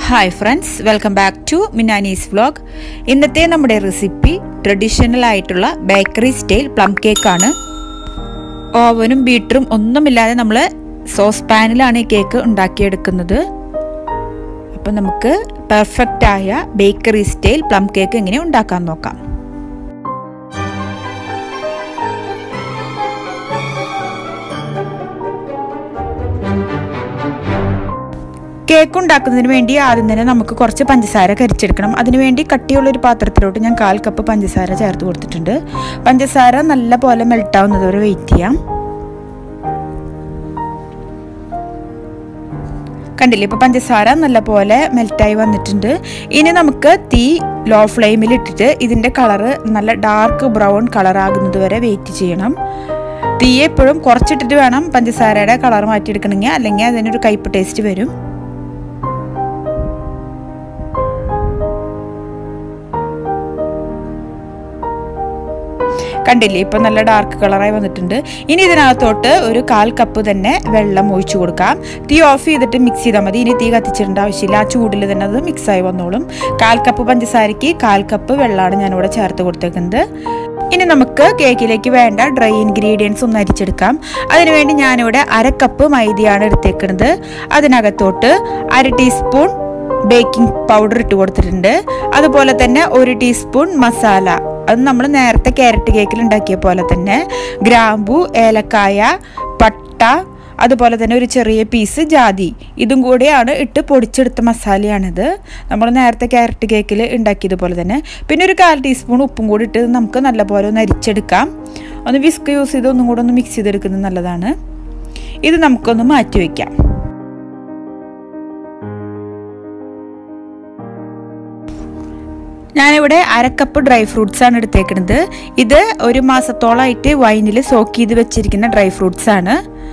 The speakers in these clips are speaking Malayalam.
hi friends welcome back to Minanees vlog ഇന്നത്തെ നമ്മുടെ റെസിപ്പി ട്രഡീഷണൽ ആയിട്ടുള്ള ബേക്കറി സ്റ്റൈൽ പ്ലം കേക്കാണ് ഓവനും ബീറ്ററും ഒന്നുമില്ലാതെ നമ്മൾ സോസ് പാനിലാണ് ഈ കേക്ക് ഉണ്ടാക്കിയെടുക്കുന്നത് അപ്പം നമുക്ക് പെർഫെക്റ്റ് ആയ ബേക്കറി സ്റ്റൈൽ പ്ലം കേക്ക് എങ്ങനെ ഉണ്ടാക്കാൻ നോക്കാം കേക്ക് ഉണ്ടാക്കുന്നതിന് വേണ്ടി ആദ്യം തന്നെ നമുക്ക് കുറച്ച് പഞ്ചസാര കരിച്ചെടുക്കണം അതിനുവേണ്ടി കട്ടിയുള്ള ഒരു പാത്രത്തിലോട്ട് ഞാൻ കാൽ കപ്പ് പഞ്ചസാര ചേർത്ത് കൊടുത്തിട്ടുണ്ട് പഞ്ചസാര നല്ല പോലെ മെൽട്ടാവുന്നത് വരെ വെയിറ്റ് ചെയ്യാം കണ്ടില്ലേ ഇപ്പോൾ പഞ്ചസാര നല്ല പോലെ മെൽറ്റായി വന്നിട്ടുണ്ട് ഇനി നമുക്ക് തീ ലോ ഫ്ലെയിമിൽ ഇട്ടിട്ട് ഇതിൻ്റെ കളറ് നല്ല ഡാർക്ക് ബ്രൗൺ കളർ ആകുന്നത് വരെ വെയിറ്റ് ചെയ്യണം തീ എപ്പോഴും കുറച്ചിട്ടിട്ട് വേണം പഞ്ചസാരയുടെ കളർ മാറ്റിയെടുക്കണമെങ്കിൽ അല്ലെങ്കിൽ അതിനൊരു കയ്പ് ടേസ്റ്റ് വരും കണ്ടില്ലേ ഇപ്പം നല്ല ഡാർക്ക് കളറായി വന്നിട്ടുണ്ട് ഇനി ഇതിനകത്തോട്ട് ഒരു കാൽ കപ്പ് തന്നെ വെള്ളം ഒഴിച്ചു കൊടുക്കാം തീ ഓഫ് ചെയ്തിട്ട് മിക്സ് ചെയ്താൽ മതി ഇനി തീ കത്തിച്ചിടേണ്ട ആവശ്യമില്ല ആ ചൂടിൽ തന്നെ അത് മിക്സായി വന്നോളും കാൽ കപ്പ് പഞ്ചസാരയ്ക്ക് കാൽ കപ്പ് വെള്ളമാണ് ഞാനിവിടെ ചേർത്ത് കൊടുത്തേക്കുന്നത് ഇനി നമുക്ക് കേക്കിലേക്ക് വേണ്ട ഡ്രൈ ഇൻഗ്രീഡിയൻസ് ഒന്ന് അരിച്ചെടുക്കാം അതിനുവേണ്ടി ഞാനിവിടെ അര കപ്പ് മൈദയാണ് എടുത്തേക്കുന്നത് അതിനകത്തോട്ട് അര ടീസ്പൂൺ ബേക്കിംഗ് പൗഡർ ഇട്ട് കൊടുത്തിട്ടുണ്ട് അതുപോലെ തന്നെ ഒരു ടീസ്പൂൺ മസാല അത് നമ്മൾ നേരത്തെ ക്യാരറ്റ് കേക്കിൽ ഉണ്ടാക്കിയ പോലെ തന്നെ ഗ്രാമ്പു ഏലക്കായ പട്ട അതുപോലെ തന്നെ ഒരു ചെറിയ പീസ് ജാതി ഇതും കൂടിയാണ് ഇട്ട് പൊടിച്ചെടുത്ത മസാലയാണിത് നമ്മൾ നേരത്തെ ക്യാരറ്റ് കേക്കിൽ ഉണ്ടാക്കിയതുപോലെ തന്നെ പിന്നെ ഒരു കാൽ ടീസ്പൂൺ ഉപ്പും കൂടി ഇട്ട് നമുക്ക് നല്ലപോലെ ഒന്ന് അരിച്ചെടുക്കാം ഒന്ന് വിസ്ക് യൂസ് ചെയ്ത് ഒന്നും കൂടെ ഒന്ന് മിക്സ് ചെയ്തെടുക്കുന്നത് നല്ലതാണ് ഇത് നമുക്കൊന്ന് മാറ്റി വയ്ക്കാം ഞാനിവിടെ അരക്കപ്പ് ഡ്രൈ ഫ്രൂട്ട്സ് ആണ് എടുത്തേക്കുന്നത് ഇത് ഒരു മാസത്തോളമായിട്ട് വൈനിൽ സോക്ക് ചെയ്ത് വെച്ചിരിക്കുന്ന ഡ്രൈ ഫ്രൂട്ട്സ് ആണ്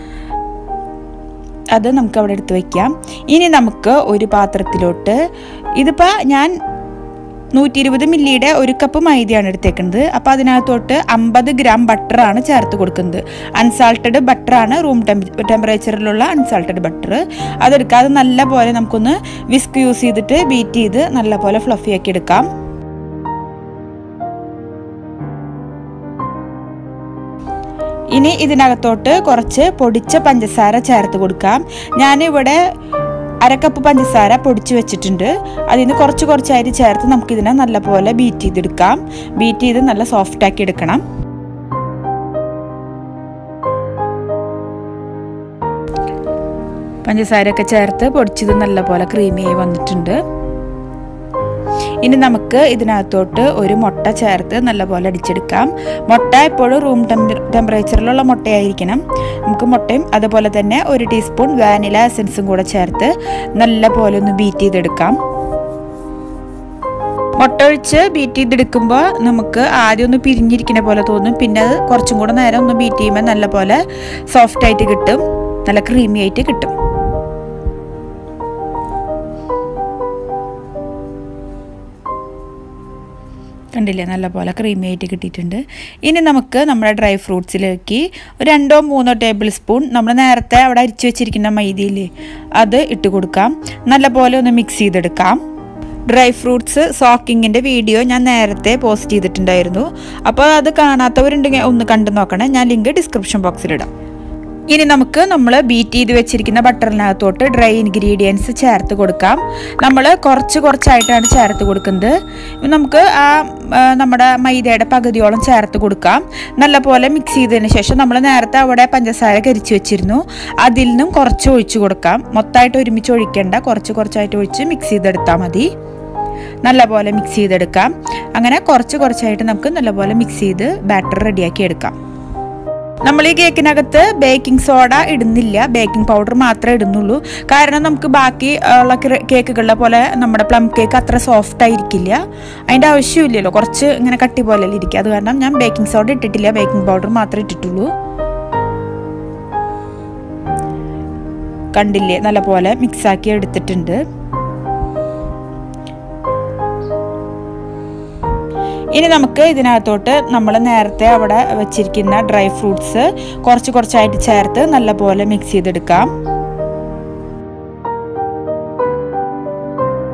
അത് നമുക്ക് അവിടെ എടുത്ത് വയ്ക്കാം ഇനി നമുക്ക് ഒരു പാത്രത്തിലോട്ട് ഇതിപ്പോൾ ഞാൻ നൂറ്റി ഇരുപത് മില്ലിയുടെ ഒരു കപ്പ് മൈദയാണ് എടുത്തേക്കുന്നത് അപ്പോൾ അതിനകത്തോട്ട് അമ്പത് ഗ്രാം ബട്ടറാണ് ചേർത്ത് കൊടുക്കുന്നത് അൺസാൾട്ടഡ് ബട്ടറാണ് റൂം ടെമ്പറേച്ചറിലുള്ള അൺസാൾട്ടഡ് ബട്ടർ അതെടുക്കാതെ നല്ല പോലെ നമുക്കൊന്ന് വിസ്ക് യൂസ് ചെയ്തിട്ട് ബീറ്റ് ചെയ്ത് നല്ല പോലെ ഫ്ലഫി ആക്കി എടുക്കാം ഇനി ഇതിനകത്തോട്ട് കുറച്ച് പൊടിച്ച പഞ്ചസാര ചേർത്ത് കൊടുക്കാം ഞാനിവിടെ അരക്കപ്പ് പഞ്ചസാര പൊടിച്ച് വെച്ചിട്ടുണ്ട് അതിൽ നിന്ന് കുറച്ച് കുറച്ചായിട്ട് ചേർത്ത് നമുക്കിതിനെ നല്ലപോലെ ബീറ്റ് ചെയ്തെടുക്കാം ബീറ്റ് ചെയ്ത് നല്ല സോഫ്റ്റ് ആക്കി എടുക്കണം പഞ്ചസാരയൊക്കെ ചേർത്ത് പൊടിച്ചത് നല്ലപോലെ ക്രീമിയായി വന്നിട്ടുണ്ട് ഇനി നമുക്ക് ഇതിനകത്തോട്ട് ഒരു മുട്ട ചേർത്ത് നല്ലപോലെ അടിച്ചെടുക്കാം മുട്ട എപ്പോഴും റൂം ടെമ്പറേച്ചറിലുള്ള മുട്ടയായിരിക്കണം നമുക്ക് മുട്ടയും അതുപോലെ തന്നെ ഒരു ടീസ്പൂൺ വാനില എസൻസും കൂടെ ചേർത്ത് നല്ലപോലെ ഒന്ന് ബീറ്റ് ചെയ്തെടുക്കാം മുട്ട ഒഴിച്ച് ബീറ്റ് ചെയ്തെടുക്കുമ്പോൾ നമുക്ക് ആദ്യം ഒന്ന് പിരിഞ്ഞിരിക്കുന്ന പോലെ തോന്നും പിന്നെ അത് കുറച്ചും കൂടെ നേരം ഒന്ന് ബീറ്റ് ചെയ്യുമ്പോൾ നല്ലപോലെ സോഫ്റ്റ് ആയിട്ട് കിട്ടും നല്ല ക്രീമി ആയിട്ട് കിട്ടും കണ്ടില്ലേ നല്ല പോലെ ക്രീമി ആയിട്ട് കിട്ടിയിട്ടുണ്ട് ഇനി നമുക്ക് നമ്മുടെ ഡ്രൈ ഫ്രൂട്ട്സിലേക്ക് രണ്ടോ മൂന്നോ ടേബിൾ സ്പൂൺ നമ്മൾ നേരത്തെ അവിടെ അരിച്ചു വെച്ചിരിക്കുന്ന മൈദയില്ലേ അത് ഇട്ട് കൊടുക്കാം നല്ല പോലെ ഒന്ന് മിക്സ് ചെയ്തെടുക്കാം ഡ്രൈ ഫ്രൂട്ട്സ് സോക്കിങ്ങിൻ്റെ വീഡിയോ ഞാൻ നേരത്തെ പോസ്റ്റ് ചെയ്തിട്ടുണ്ടായിരുന്നു അപ്പോൾ അത് കാണാത്തവരുണ്ടെങ്കിൽ ഒന്ന് കണ്ടു നോക്കണേ ഞാൻ ലിങ്ക് ഡിസ്ക്രിപ്ഷൻ ബോക്സിലിടാം ഇനി നമുക്ക് നമ്മൾ ബീറ്റ് ചെയ്ത് വെച്ചിരിക്കുന്ന ബട്ടറിനകത്തോട്ട് ഡ്രൈ ഇൻഗ്രീഡിയൻസ് ചേർത്ത് കൊടുക്കാം നമ്മൾ കുറച്ച് കുറച്ചായിട്ടാണ് ചേർത്ത് കൊടുക്കുന്നത് നമുക്ക് ആ നമ്മുടെ മൈദയുടെ പകുതിയോളം ചേർത്ത് കൊടുക്കാം നല്ലപോലെ മിക്സ് ചെയ്തതിന് ശേഷം നമ്മൾ നേരത്തെ അവിടെ പഞ്ചസാര കരിച്ച് വെച്ചിരുന്നു അതിൽ നിന്നും കുറച്ച് ഒഴിച്ചു കൊടുക്കാം മൊത്തമായിട്ട് ഒരുമിച്ച് ഒഴിക്കേണ്ട കുറച്ച് കുറച്ചായിട്ട് ഒഴിച്ച് മിക്സ് ചെയ്തെടുത്താൽ മതി നല്ലപോലെ മിക്സ് ചെയ്തെടുക്കാം അങ്ങനെ കുറച്ച് കുറച്ചായിട്ട് നമുക്ക് നല്ലപോലെ മിക്സ് ചെയ്ത് ബാറ്റർ റെഡിയാക്കി എടുക്കാം നമ്മൾ ഈ കേക്കിനകത്ത് ബേക്കിംഗ് സോഡ ഇടുന്നില്ല ബേക്കിംഗ് പൗഡർ മാത്രമേ ഇടുന്നുള്ളൂ കാരണം നമുക്ക് ബാക്കി ഉള്ള കേക്കുകളിലെ പോലെ നമ്മുടെ പ്ലം കേക്ക് അത്ര സോഫ്റ്റ് ആയിരിക്കില്ല അതിൻ്റെ ആവശ്യമില്ലല്ലോ കുറച്ച് ഇങ്ങനെ കട്ടി പോലെ ഇരിക്കുക അത് കാരണം ഞാൻ ബേക്കിംഗ് സോഡ ഇട്ടിട്ടില്ല ബേക്കിംഗ് പൗഡർ മാത്രമേ ഇട്ടിട്ടുള്ളൂ കണ്ടില്ലേ നല്ലപോലെ മിക്സാക്കി എടുത്തിട്ടുണ്ട് ഇനി നമുക്ക് ഇതിനകത്തോട്ട് നമ്മൾ നേരത്തെ അവിടെ വെച്ചിരിക്കുന്ന ഡ്രൈ ഫ്രൂട്ട്സ് കുറച്ച് കുറച്ചായിട്ട് ചേർത്ത് നല്ലപോലെ മിക്സ് ചെയ്തെടുക്കാം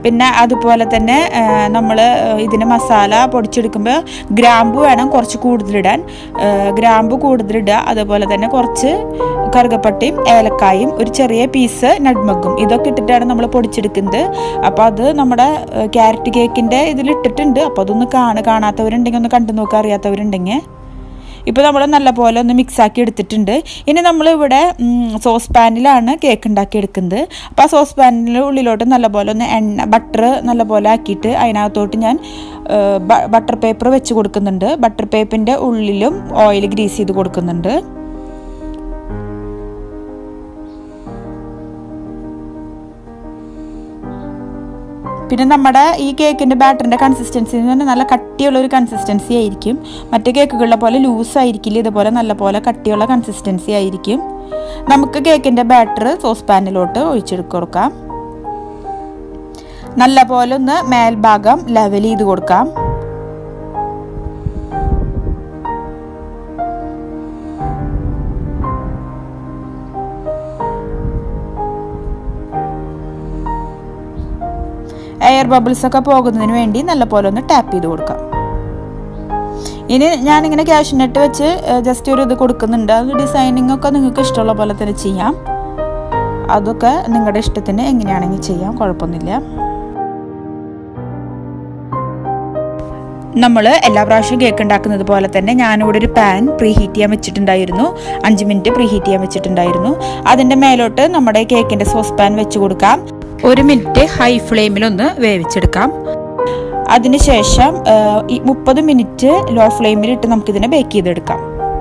പിന്നെ അതുപോലെ തന്നെ നമ്മൾ ഇതിന് മസാല പൊടിച്ചെടുക്കുമ്പോൾ ഗ്രാമ്പു വേണം കുറച്ച് കൂടുതലിടാൻ ആ, ഗ്രാമ്പു കൂടുതലിടുക അതുപോലെ തന്നെ കുറച്ച് കറുകപ്പട്ടയും ഏലക്കായും ഒരു ചെറിയ പീസ് നട്മഗും ഇതൊക്കെ ഇട്ടിട്ടാണ് നമ്മൾ പൊടിച്ചെടുക്കുന്നത് അപ്പോൾ അത് നമ്മുടെ ക്യാരറ്റ് കേക്കിൻ്റെ ഇതിലിട്ടിട്ടുണ്ട് അപ്പോൾ അതൊന്ന് കാണ കാണാത്തവരുണ്ടെങ്കിൽ ഒന്ന് കണ്ടു നോക്കുക അറിയാത്തവരുണ്ടെങ്കിൽ ഇപ്പോൾ നമ്മൾ നല്ലപോലെ ഒന്ന് മിക്സാക്കി എടുത്തിട്ടുണ്ട് ഇനി നമ്മൾ ഇവിടെ സോസ് പാനിലാണ് കേക്ക് ഉണ്ടാക്കി എടുക്കുന്നത് അപ്പോൾ ആ സോസ് പാനിൻ്റെ ഉള്ളിലോട്ട് നല്ലപോലെ ഒന്ന് എണ്ണ ബട്ടർ നല്ലപോലെ ആക്കിയിട്ട് അതിനകത്തോട്ട് ഞാൻ ബട്ടർ പേപ്പർ വെച്ച് കൊടുക്കുന്നുണ്ട് ബട്ടർ പേപ്പറിൻ്റെ ഉള്ളിലും ഓയിൽ ഗ്രീസ് ചെയ്ത് കൊടുക്കുന്നുണ്ട് പിന്നെ നമ്മുടെ ഈ കേക്കിൻ്റെ ബാറ്ററിൻ്റെ കൺസിസ്റ്റൻസി എന്ന് പറഞ്ഞാൽ നല്ല കട്ടിയുള്ള ഒരു കൺസിസ്റ്റൻസി ആയിരിക്കും മറ്റു കേക്കുകളിലെ പോലെ ലൂസ് ആയിരിക്കില്ല ഇതുപോലെ നല്ല പോലെ കട്ടിയുള്ള കൺസിസ്റ്റൻസി ആയിരിക്കും നമുക്ക് കേക്കിൻ്റെ ബാറ്റർ സോസ് പാനിലോട്ട് ഒഴിച്ചെടുത്ത് കൊടുക്കാം നല്ല പോലെ ഒന്ന് മേൽഭാഗം ലെവൽ ചെയ്ത് കൊടുക്കാം എയർ ബബിൾസ് ഒക്കെ പോകുന്നതിന് വേണ്ടി നല്ലപോലെ ഒന്ന് ടാപ്പ് ചെയ്ത് കൊടുക്കാം ഇനി ഞാനിങ്ങനെ ക്യാഷ്നട്ട് വെച്ച് ജസ്റ്റ് ഒരു ഇത് കൊടുക്കുന്നുണ്ട് അത് ഡിസൈനിങ് ഒക്കെ നിങ്ങൾക്ക് ഇഷ്ടമുള്ള പോലെ തന്നെ ചെയ്യാം അതൊക്കെ നിങ്ങളുടെ ഇഷ്ടത്തിന് എങ്ങനെയാണെങ്കിൽ ചെയ്യാം കുഴപ്പമൊന്നുമില്ല നമ്മൾ എല്ലാ പ്രാവശ്യവും കേക്ക് ഉണ്ടാക്കുന്നത് പോലെ തന്നെ ഞാനിവിടെ ഒരു പാൻ പ്രീ ഹീറ്റ് ചെയ്യാൻ വെച്ചിട്ടുണ്ടായിരുന്നു അഞ്ച് മിനിറ്റ് പ്രീ ഹീറ്റ് ചെയ്യാൻ വെച്ചിട്ടുണ്ടായിരുന്നു അതിൻ്റെ മേലോട്ട് നമ്മുടെ കേക്കിൻ്റെ സോസ് പാൻ വെച്ച് കൊടുക്കാം ഒരു മിനിറ്റ് ഹൈ ഫ്ലെയിമിലൊന്ന് വേവിച്ചെടുക്കാം അതിനുശേഷം ഈ മുപ്പത് മിനിറ്റ് ലോ ഫ്ലെയിമിലിട്ട് നമുക്കിതിനെ ബേക്ക് ചെയ്തെടുക്കാം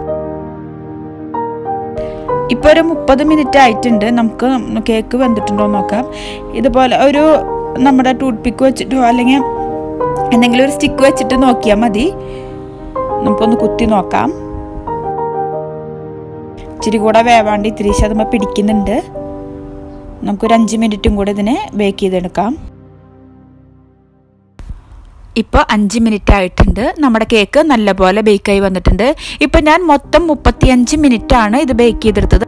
ഇപ്പോൾ ഒരു മുപ്പത് മിനിറ്റ് ആയിട്ടുണ്ട് നമുക്ക് കേക്ക് വെന്തിട്ടുണ്ടോ എന്ന് നോക്കാം ഇതുപോലെ ഒരു നമ്മുടെ ടൂത്ത് പിക്ക് വെച്ചിട്ടോ അല്ലെങ്കിൽ എന്തെങ്കിലും ഒരു സ്റ്റിക്ക് വെച്ചിട്ട് നോക്കിയാൽ മതി നമുക്കൊന്ന് കുത്തി നോക്കാം ഇച്ചിരി കൂടെ വേവാണ്ട് ഇത്തിരി ശതമാനം പിടിക്കുന്നുണ്ട് നമുക്കൊരു അഞ്ച് മിനിറ്റും കൂടെ ഇതിനെ ബേക്ക് ചെയ്തെടുക്കാം ഇപ്പോൾ അഞ്ച് മിനിറ്റ് ആയിട്ടുണ്ട് നമ്മുടെ കേക്ക് നല്ലപോലെ ബേക്കായി വന്നിട്ടുണ്ട് ഇപ്പം ഞാൻ മൊത്തം മുപ്പത്തിയഞ്ച് മിനിറ്റ് ആണ് ഇത് ബേക്ക് ചെയ്തെടുത്തത്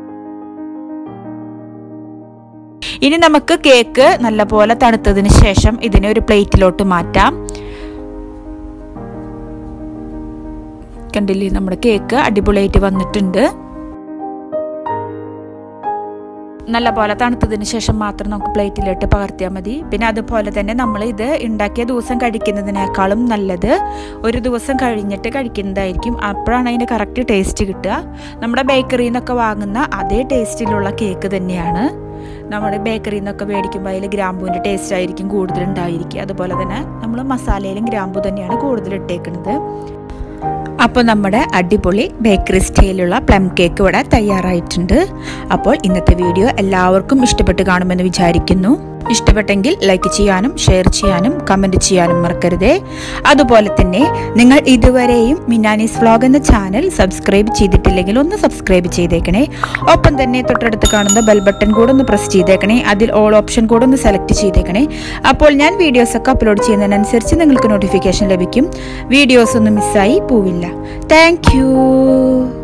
ഇനി നമുക്ക് കേക്ക് നല്ലപോലെ തണുത്തതിന് ശേഷം ഇതിനെ ഒരു പ്ലേറ്റിലോട്ട് മാറ്റാം കണ്ടില്ലേ നമ്മുടെ കേക്ക് അടിപൊളിയായിട്ട് വന്നിട്ടുണ്ട് നല്ല പോലെ തണുത്തതിന് ശേഷം മാത്രം നമുക്ക് പ്ലേറ്റിലിട്ട് പകർത്തിയാൽ മതി പിന്നെ അതുപോലെ തന്നെ നമ്മൾ ഇത് ഉണ്ടാക്കിയ ദിവസം കഴിക്കുന്നതിനേക്കാളും നല്ലത് ഒരു ദിവസം കഴിഞ്ഞിട്ട് കഴിക്കുന്നതായിരിക്കും അപ്പോഴാണ് അതിൻ്റെ കറക്റ്റ് ടേസ്റ്റ് കിട്ടുക നമ്മുടെ ബേക്കറിയിൽ നിന്നൊക്കെ വാങ്ങുന്ന അതേ ടേസ്റ്റിലുള്ള കേക്ക് തന്നെയാണ് നമ്മൾ ബേക്കറിയിൽ നിന്നൊക്കെ മേടിക്കുമ്പോൾ അതിൽ ഗ്രാമ്പൂവിൻ്റെ ടേസ്റ്റ് ആയിരിക്കും കൂടുതൽ ഉണ്ടായിരിക്കുക അതുപോലെ തന്നെ നമ്മൾ മസാലയിലും ഗ്രാമ്പൂ തന്നെയാണ് കൂടുതൽ ഇട്ടേക്കുന്നത് അപ്പോൾ നമ്മുടെ അടിപൊളി ബേക്കറി സ്റ്റൈലുള്ള പ്ലം കേക്ക് ഇവിടെ തയ്യാറായിട്ടുണ്ട് അപ്പോൾ ഇന്നത്തെ വീഡിയോ എല്ലാവർക്കും ഇഷ്ടപ്പെട്ട് കാണുമെന്ന് വിചാരിക്കുന്നു ഇഷ്ടപ്പെട്ടെങ്കിൽ ലൈക്ക് ചെയ്യാനും ഷെയർ ചെയ്യാനും കമൻറ്റ് ചെയ്യാനും മറക്കരുതേ അതുപോലെ തന്നെ നിങ്ങൾ ഇതുവരെയും മിനാനീസ് വ്ലോഗ് എന്ന ചാനൽ സബ്സ്ക്രൈബ് ചെയ്തിട്ടില്ലെങ്കിൽ ഒന്ന് സബ്സ്ക്രൈബ് ചെയ്തേക്കണേ ഒപ്പം തന്നെ തൊട്ടടുത്ത് കാണുന്ന ബെൽ ബട്ടൺ കൂടെ ഒന്ന് പ്രസ് ചെയ്തേക്കണേ അതിൽ ഓൾ ഓപ്ഷൻ കൂടെ ഒന്ന് സെലക്ട് ചെയ്തേക്കണേ അപ്പോൾ ഞാൻ വീഡിയോസൊക്കെ അപ്ലോഡ് ചെയ്യുന്നതിനനുസരിച്ച് നിങ്ങൾക്ക് നോട്ടിഫിക്കേഷൻ ലഭിക്കും വീഡിയോസ് ഒന്നും മിസ്സായി പോവില്ല താങ്ക്